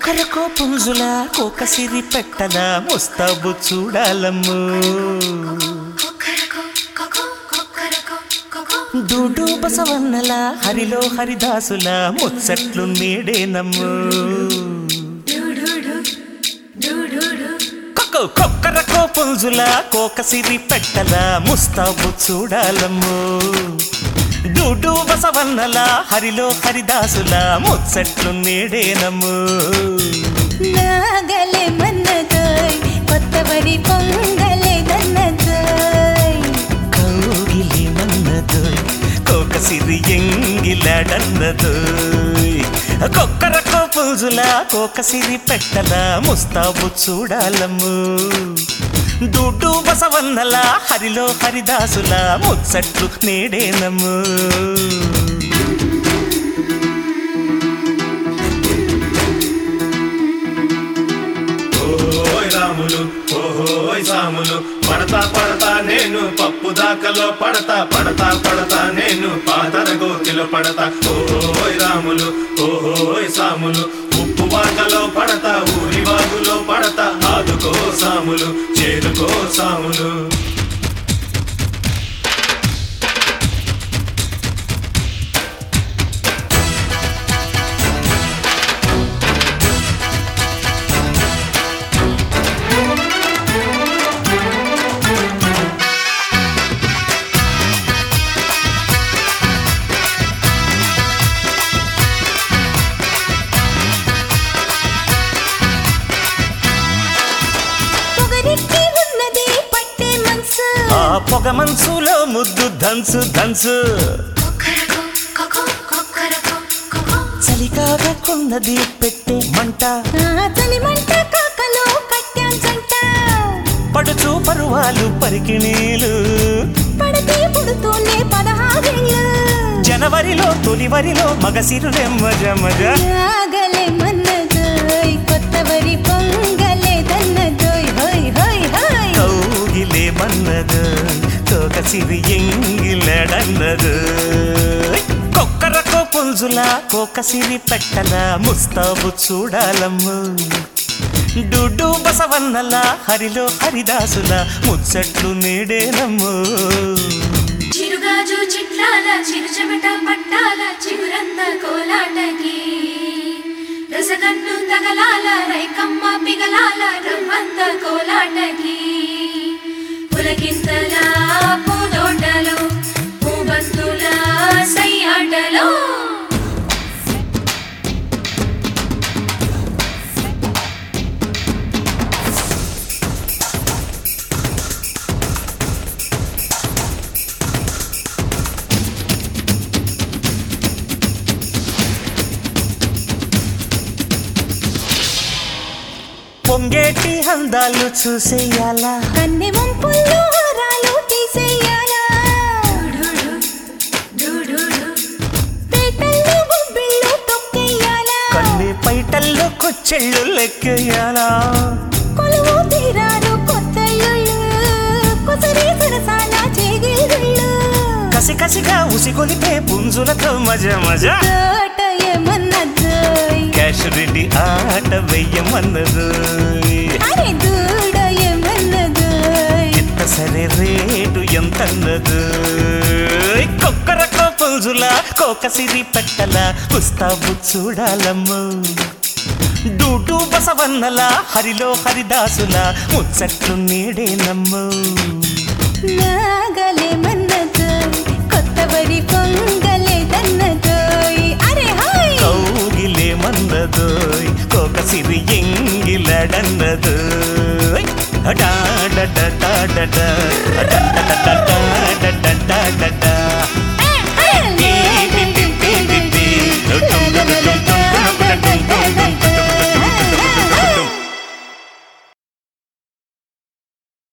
కొక్కరకో పుంజుల కోకసిరి పెట్టల ముస్తాబు చూడాలమ్ము డూడు బసవన్నల హరిలో హరిదాసుల ముచ్చట్లు నేడేనమ్ము కొక్కో కొక్కరకో పుంజుల కోకసిరి పెట్టల ముస్తాబు చూడాలమ్ము డూడు బసవన్నల హరిలో హరిదాసుల ముచ్చట్లు నేడేనమ్ము నాగలే మన్నదోయ్ కొత్త వరి పొంగలే దన్నదోయ్ కౌగిలి మన్నదోయ్ కోకసిరి ఎంగిలాడన్నదోయ్ కొక్కరకో పూజుల కోకసిరి పెట్టల ముస్తాబు చూడాలమ్ము దుడ్డు బసవన్నల హరిలో హరిదాసుల ముచ్చట్లు నేడేనమ్ము ఓయ్ రాములు ఓహోయ్ సాములు పడతా పడతా నేను పప్పు దాకలో పడతా పడతా పడతా నేను పాతర గోతిలో పడతా ఓహోయ్ రాములు ఓహోయ్ సాములు ఉప్పు వాకలో పడతా ఊరి వాగులో పడతా ఆదుకో సాములు చేరుకో సాములు పొగరెక్కి ఉన్నది పట్టే మనసు ఆ పొగ మనసులో ముద్దు ధన్సు ధన్సు చలికాగా కొన్నది పెట్టే మంట ఆ చలిమంట కాకలో కట్టాంచంట పడుచు పరువాలు పరికిణీలు పడితే పుడుతూనే పదహారేళ్ళు జనవరిలో తొలివరిలో మగసిరు మజ మజ నాగలే మన్నదోయ్ కొత్త వరి పొంగలే దన్నదోయ్ హోయ్ హోయ్ హోయ్ కౌగిలే మన్నదు కోకసిరి ఎంగిలడన్నదు కొక్కరకో పుంజుల కోకసిరి పెట్టల ముస్తాబు చూడాలమ్ము డుడ్డు బసవన్నల హరిలో హరిదాసుల ముచ్చట్లు నేడేనమ్ము చిరుగాజు చిట్లాల చిరుచెమట పట్టాల చిగురంత కోలాటకి రసగన్ను తగలాల రైకమ్మ పిగలాల రవ్వంత కోలాటకి పులకింతల పూదోటలో పూబంతుల సయ్యాటలో పొంగేటి అందాలు చూసేయాలా కన్నె వంపుల్లో హారాలు తీసేయాలా పేటల్లో బొబ్బిళ్ళు తొక్కేయాలా కన్ని పైటల్లో కొచ్చెళ్ళు లెక్కేయాలా కొలువు తీరారు కొత్త ఇళ్ళు కొసరి సరసాల చేగిళ్ళు కసి కసిగా ఉసిగొలిపే పుంజులతో మజ మజ తోట ఏమన్నదోయ్ క్యాష్ రెడ్డి ఆట వెయ్యమన్నదు అరే దూడ ఏమన్నదోయ్ ఎంత సరే రేటు ఎంతన్నదు కొక్కరకో పుంజుల కోకసిరి పెట్టల పుస్తాబు చూడాలమ్ము డూటు బసవన్నల హరిలో హరిదాసుల ముచ్చట్లు నేడేనమ్ము నాగలే మన్నదోయ్ కొత్త వరి పొంగలే దన్నదోయ్ అరే హాయ్ కౌగిలే మన్నదోయ్ కోకసిరి ఎంగిలడన్నదోయ్ డా డా డా డా డా డా డా డా డా డా